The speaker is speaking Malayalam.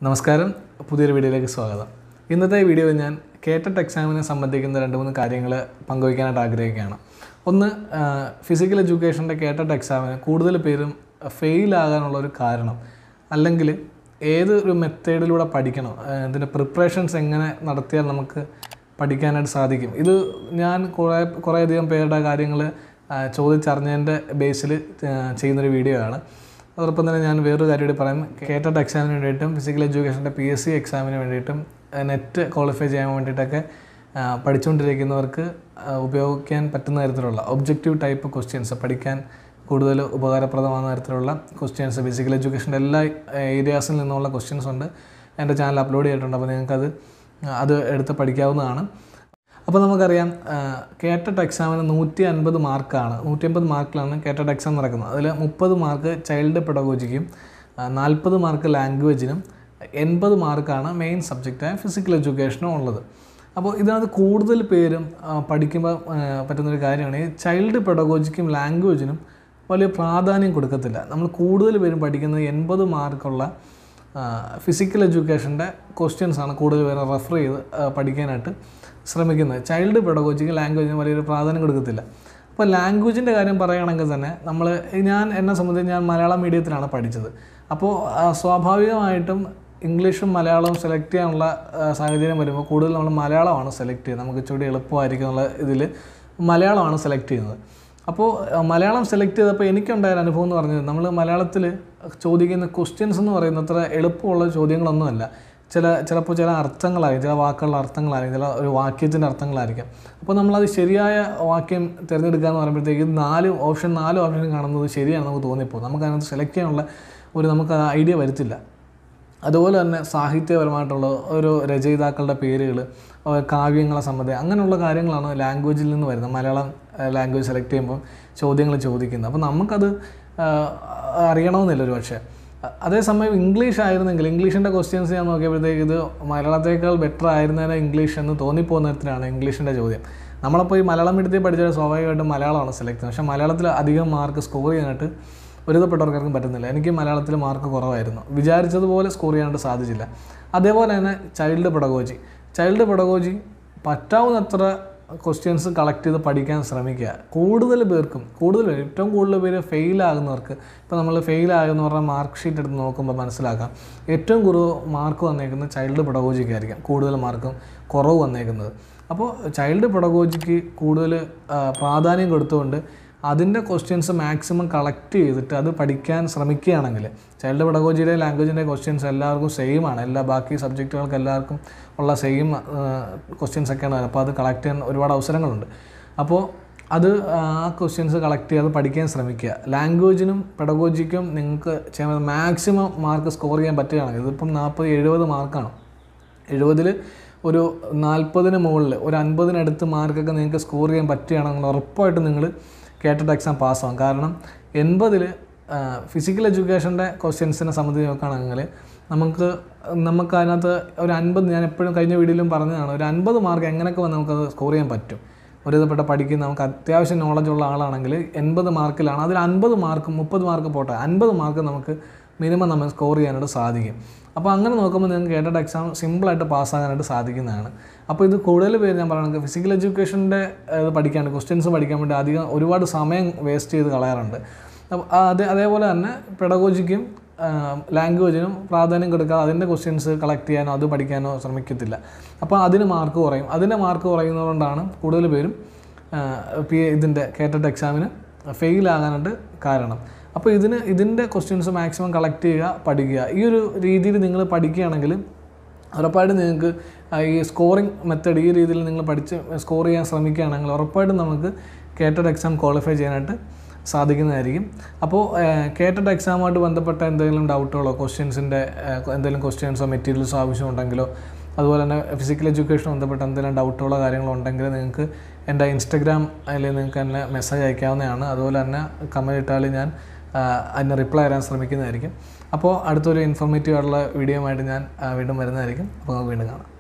നമസ്കാരം പുതിയൊരു വീഡിയോയിലേക്ക് സ്വാഗതം ഇന്നത്തെ വീഡിയോയിൽ ഞാൻ കേട്ടറ്റ് എക്സാമിനെ സംബന്ധിക്കുന്ന രണ്ട് മൂന്ന് കാര്യങ്ങൾ പങ്കുവയ്ക്കാനായിട്ട് ആഗ്രഹിക്കുകയാണ് ഒന്ന് ഫിസിക്കൽ എഡ്യൂക്കേഷൻ്റെ കേട്ടറ്റ് എക്സാമിന് കൂടുതൽ പേരും ഫെയിൽ ആകാനുള്ള ഒരു കാരണം അല്ലെങ്കിൽ ഏതൊരു മെത്തേഡിലൂടെ പഠിക്കണം ആ, ഇതിൻ്റെ പ്രിപ്പറേഷൻസ് എങ്ങനെ നടത്തിയാൽ നമുക്ക് പഠിക്കാനായിട്ട് സാധിക്കും ഇത് ഞാൻ കുറേ കുറേയധികം പേരുടെ കാര്യങ്ങൾ ചോദിച്ചറിഞ്ഞതിൻ്റെ ബേസിൽ ചെയ്യുന്നൊരു വീഡിയോ ആണ് അതോടൊപ്പം തന്നെ ഞാൻ വേറൊരു കാര്യം കൂടി പറയാം കേട്ടറ്റ് എക്സാമിന് വേണ്ടിയിട്ടും ഫിസിക്കൽ എഡ്യൂക്കേഷൻ്റെ പി എസ് സി എക്സാമിന് വേണ്ടിയിട്ടും നെറ്റ് ക്വാളിഫൈ ചെയ്യാൻ വേണ്ടിയിട്ടൊക്കെ ആ, പഠിച്ചുകൊണ്ടിരിക്കുന്നവർക്ക് ആ, ഉപയോഗിക്കാൻ പറ്റുന്ന തരത്തിലുള്ള ഒബ്ജക്റ്റീവ് ടൈപ്പ് ക്വസ്റ്റ്യൻസ് പഠിക്കാൻ കൂടുതൽ ഉപകാരപ്രദമാകുന്ന തരത്തിലുള്ള ക്വസ്റ്റ്യൻസ് ഫിസിക്കൽ എഡ്യൂക്കേഷൻ്റെ എല്ലാ ഏരിയാസിൽ നിന്നുള്ള ക്വസ്റ്റ്യൻസ് ഉണ്ട് എൻ്റെ ചാനൽ അപ്ലോഡ് ചെയ്തിട്ടുണ്ട് അപ്പോൾ നിങ്ങൾക്കത് അത് എടുത്ത് പഠിക്കാവുന്നതാണ് അപ്പോൾ നമുക്കറിയാം കേട്ടറ്റ് എക്സാമിന് നൂറ്റി അൻപത് മാർക്കാണ് നൂറ്റി അൻപത് മാർക്കിലാണ് കേട്ടറ്റ് എക്സാം നടക്കുന്നത് അതിൽ മുപ്പത് മാർക്ക് ചൈൽഡ് പെഡഗോജിക്കും നാൽപ്പത് മാർക്ക് ലാംഗ്വേജിനും എൺപത് മാർക്കാണ് മെയിൻ സബ്ജക്റ്റായ ഫിസിക്കൽ എഡ്യൂക്കേഷനും ഉള്ളത് അപ്പോൾ ഇതിനകത്ത് കൂടുതൽ പേരും ആ, പഠിക്കുമ്പോൾ ആ, പറ്റുന്നൊരു കാര്യമാണ് ഈ ചൈൽഡ് പെഡഗോജിക്കും ലാംഗ്വേജിനും വലിയ പ്രാധാന്യം കൊടുക്കത്തില്ല നമ്മൾ കൂടുതൽ പേരും പഠിക്കുന്നത് എൺപത് മാർക്കുള്ള ഫിസിക്കൽ എഡ്യൂക്കേഷൻ്റെ ക്വസ്റ്റ്യൻസ് ആണ് കൂടുതൽ പേര് റെഫർ ചെയ്ത് ആ, പഠിക്കാനായിട്ട് ശ്രമിക്കുന്നത് ചൈൽഡ് പെഡഗോജിക്ക് ലാംഗ്വേജിന് വലിയൊരു പ്രാധാന്യം കൊടുക്കത്തില്ല അപ്പോൾ ലാംഗ്വേജിൻ്റെ കാര്യം പറയുകയാണെങ്കിൽ തന്നെ നമ്മൾ ഞാൻ എന്നെ സംബന്ധിച്ച് ഞാൻ മലയാളം മീഡിയത്തിലാണ് പഠിച്ചത് അപ്പോൾ ആ, സ്വാഭാവികമായിട്ടും ഇംഗ്ലീഷും മലയാളവും സെലക്ട് ചെയ്യാനുള്ള ആ, സാഹചര്യം വരുമ്പോൾ കൂടുതൽ നമ്മൾ മലയാളമാണ് സെലക്ട് ചെയ്യുന്നത് നമുക്ക് ഇച്ചിരി എളുപ്പമായിരിക്കും എന്നുള്ള ഇതിൽ മലയാളമാണ് സെലക്ട് ചെയ്യുന്നത് അപ്പോൾ അഹ് മലയാളം സെലക്ട് ചെയ്തപ്പോൾ എനിക്കുണ്ടായ ഒരു അനുഭവം എന്ന് പറഞ്ഞത് നമ്മൾ മലയാളത്തിൽ ചോദിക്കുന്ന ക്വസ്റ്റ്യൻസ് എന്ന് പറയുന്നത് അത്ര എളുപ്പമുള്ള ചോദ്യങ്ങളൊന്നുമല്ല ചില ചിലപ്പോൾ ചില അർത്ഥങ്ങളായിരിക്കും ചില വാക്കുകളുടെ അർത്ഥങ്ങളായിരിക്കും ചില ഒരു വാക്യത്തിൻ്റെ അർത്ഥങ്ങളായിരിക്കും അപ്പോൾ നമ്മളത് ശരിയായ വാക്യം തിരഞ്ഞെടുക്കുക എന്ന് പറയുമ്പോഴത്തേക്ക് നാല് ഓപ്ഷൻ നാല് ഓപ്ഷൻ കാണുന്നത് ശരിയാണ് നമുക്ക് തോന്നിപ്പോകും നമുക്ക് അതിനകത്ത് സെലക്ട് ചെയ്യാനുള്ള ഒരു നമുക്ക് ഐഡിയ വരുത്തില്ല അതുപോലെ തന്നെ സാഹിത്യപരമായിട്ടുള്ള ഓരോ രചയിതാക്കളുടെ പേരുകൾ കാവ്യങ്ങളെ സംബന്ധിച്ച് അങ്ങനെയുള്ള കാര്യങ്ങളാണ് ലാംഗ്വേജിൽ നിന്ന് വരുന്നത് മലയാളം ലാംഗ്വേജ് സെലക്ട് ചെയ്യുമ്പോൾ ചോദ്യങ്ങൾ ചോദിക്കുന്നത് അപ്പോൾ നമുക്കത് ആ, അറിയണമെന്നില്ല ഒരു പക്ഷേ അതേസമയം ഇംഗ്ലീഷ് ആയിരുന്നെങ്കിൽ ഇംഗ്ലീഷിൻ്റെ ക്വസ്റ്റ്യൻസ് ഞാൻ നോക്കിയപ്പോഴത്തേക്ക് ഇത് മലയാളത്തേക്കാൾ ബെറ്റർ ആയിരുന്നേനെ ഇംഗ്ലീഷ് എന്ന് തോന്നിപ്പോകുന്ന തരത്തിലാണ് ഇംഗ്ലീഷിൻ്റെ ചോദ്യം നമ്മളപ്പോൾ ഈ മലയാളം മീഡിയത്തിൽ പഠിച്ചാൽ സ്വാഭാവികമായിട്ടും മലയാളമാണ് സെലക്ട് ചെയ്യുന്നത് പക്ഷേ മലയാളത്തിൽ അധികം മാർക്ക് സ്കോർ ചെയ്യാനായിട്ട് ഒരുവിധപ്പെട്ടവർക്കാർക്കും പറ്റുന്നില്ല എനിക്ക് മലയാളത്തിൽ മാർക്ക് കുറവായിരുന്നു വിചാരിച്ചതുപോലെ സ്കോർ ചെയ്യാനായിട്ട് സാധിച്ചില്ല അതേപോലെ തന്നെ ചൈൽഡ് പെഡഗോജി ചൈൽഡ് പെഡഗോജി പറ്റാവുന്നത്ര ക്വസ്റ്റ്യൻസ് കളക്ട് ചെയ്ത് പഠിക്കാൻ ശ്രമിക്കുക കൂടുതൽ പേർക്കും കൂടുതൽ പേര് ഏറ്റവും കൂടുതൽ പേര് ഫെയിൽ ആകുന്നവർക്ക് ഇപ്പോൾ നമ്മൾ ഫെയിൽ ആകുന്ന പറഞ്ഞാൽ മാർക്ക് ഷീറ്റ് എടുത്ത് നോക്കുമ്പോൾ മനസ്സിലാക്കാം ഏറ്റവും കുറവ് മാർക്ക് വന്നേക്കുന്നത് ചൈൽഡ് പെഡഗോജിക്കായിരിക്കും കൂടുതൽ മാർക്കും കുറവ് വന്നേക്കുന്നത് അപ്പോൾ ചൈൽഡ് പെഡഗോജിക്ക് കൂടുതൽ ആ, പ്രാധാന്യം കൊടുത്തുകൊണ്ട് അതിൻ്റെ ക്വസ്റ്റ്യൻസ് മാക്സിമം കളക്ട് ചെയ്തിട്ട് അത് പഠിക്കാൻ ശ്രമിക്കുകയാണെങ്കിൽ ചൈൽഡ് പെഡഗോജിയുടെ ലാംഗ്വേജിൻ്റെ ക്വസ്റ്റ്യൻസ് എല്ലാവർക്കും സെയിം ആണ് എല്ലാ ബാക്കി സബ്ജക്റ്റുകൾക്ക് എല്ലാവർക്കും ഉള്ള സെയിം ക്വസ്റ്റ്യൻസ് ഒക്കെയാണ് അപ്പോൾ അത് കളക്ട് ചെയ്യാൻ ഒരുപാട് അവസരങ്ങളുണ്ട് അപ്പോൾ അത് ആ ക്വസ്റ്റ്യൻസ് കളക്ട് ചെയ്ത് പഠിക്കാൻ ശ്രമിക്കുക ലാംഗ്വേജിനും പെഡഗോജിക്കും നിങ്ങൾക്ക് ചെയ്യാൻ മാക്സിമം മാർക്ക് സ്കോർ ചെയ്യാൻ പറ്റുകയാണെങ്കിൽ ഇതിപ്പം നാൽപ്പത് എഴുപത് മാർക്കാണ് എഴുപതിൽ ഒരു നാൽപ്പതിന് മുകളിൽ ഒരു അൻപതിനടുത്ത് മാർക്കൊക്കെ നിങ്ങൾക്ക് സ്കോർ ചെയ്യാൻ പറ്റുകയാണെങ്കിൽ ഉറപ്പായിട്ടും നിങ്ങൾ കേട്ടിട്ട് എക്സാം പാസ്സാവും കാരണം എൺപതിൽ ഫിസിക്കൽ എഡ്യൂക്കേഷൻ്റെ ക്വസ്റ്റ്യൻസിനെ സംബന്ധിച്ച് നോക്കുകയാണെങ്കിൽ നമുക്ക് നമുക്ക് അതിനകത്ത് ഒരു അൻപത് ഞാൻ എപ്പോഴും കഴിഞ്ഞ വീഡിയോയിലും പറഞ്ഞതാണ് ഒരു അൻപത് മാർക്ക് എങ്ങനെയൊക്കെ വന്ന് നമുക്കത് സ്കോർ ചെയ്യാൻ പറ്റും ഒരു വിധപ്പെട്ട പഠിക്കുന്ന നമുക്ക് അത്യാവശ്യം നോളജ് ഉള്ള ആളാണെങ്കിൽ എൺപത് മാർക്കിലാണ് അതിൽ അൻപത് മാർക്ക് മുപ്പത് മാർക്ക് പോട്ടെ അൻപത് മാർക്ക് നമുക്ക് മിനിമം നമ്മൾ സ്കോർ ചെയ്യാനായിട്ട് സാധിക്കും അപ്പോൾ അങ്ങനെ നോക്കുമ്പോൾ നിങ്ങൾക്ക് കേട്ടിട്ട് എക്സാം സിമ്പിളായിട്ട് പാസ്സാകാനായിട്ട് സാധിക്കുന്നതാണ് അപ്പോൾ ഇത് കൂടുതൽ പേര് ഞാൻ പറയുന്നത് ഫിസിക്കൽ എഡ്യൂക്കേഷൻ്റെ ഇത് പഠിക്കാണ്ട് ക്വസ്റ്റ്യൻസ് പഠിക്കാൻ വേണ്ടി അധികം ഒരുപാട് സമയം വേസ്റ്റ് ചെയ്ത് കളയാറുണ്ട് അപ്പോൾ അത് അതേപോലെ തന്നെ പെഡഗോജിക്കും ലാംഗ്വേജിനും പ്രാധാന്യം കൊടുക്കാതെ അതിൻ്റെ ക്വസ്റ്റ്യൻസ് കളക്ട് ചെയ്യാനോ അത് പഠിക്കാനോ ശ്രമിക്കത്തില്ല അപ്പോൾ അതിന് മാർക്ക് കുറയും അതിൻ്റെ മാർക്ക് കുറയുന്നതുകൊണ്ടാണ് കൂടുതൽ പേരും പി ഇതിൻ്റെ കേട്ടറ്റ് എക്സാമിന് ഫെയിൽ ആകാനായിട്ട് കാരണം അപ്പോൾ ഇതിന് ഇതിൻ്റെ ക്വസ്റ്റ്യൻസ് മാക്സിമം കളക്ട് ചെയ്യുക പഠിക്കുക ഈ ഒരു രീതിയിൽ നിങ്ങൾ പഠിക്കുകയാണെങ്കിൽ ഉറപ്പായിട്ടും നിങ്ങൾക്ക് ആ, ഈ സ്കോറിംഗ് മെത്തേഡ് ഈ രീതിയിൽ നിങ്ങൾ പഠിച്ച് സ്കോർ ചെയ്യാൻ ശ്രമിക്കുകയാണെങ്കിൽ ഉറപ്പായിട്ടും നമുക്ക് കേട്ടഡ് എക്സാം ക്വാളിഫൈ ചെയ്യാനായിട്ട് സാധിക്കുന്നതായിരിക്കും അപ്പോൾ കേട്ടഡ് എക്സാമുമായിട്ട് ബന്ധപ്പെട്ട എന്തെങ്കിലും ഡൗട്ടുകളോ ക്വസ്റ്റ്യൻസിൻ്റെ എന്തെങ്കിലും ക്വസ്റ്റ്യൻസോ മെറ്റീരിയൽസോ ആവശ്യമുണ്ടെങ്കിലോ അതുപോലെ തന്നെ ഫിസിക്കൽ എഡ്യൂക്കേഷൻ ബന്ധപ്പെട്ട എന്തെങ്കിലും ഡൗട്ടുകളോ കാര്യങ്ങളോ ഉണ്ടെങ്കിൽ നിങ്ങൾക്ക് എൻ്റെ ഇൻസ്റ്റഗ്രാം അതിൽ നിങ്ങൾക്ക് എന്നെ മെസ്സേജ് അയക്കാവുന്നതാണ് അതുപോലെ തന്നെ കമൻറ്റ് ഇട്ടാൽ ഞാൻ ആ, അതിന് റിപ്ലൈ തരാൻ ശ്രമിക്കുന്നതായിരിക്കും അപ്പോൾ അടുത്തൊരു ഇൻഫോർമേറ്റീവ് ആയിട്ടുള്ള വീഡിയോ ആയിട്ട് ഞാൻ ആ, വീണ്ടും വരുന്നതായിരിക്കും അപ്പോൾ നമുക്ക് വീണ്ടും കാണാം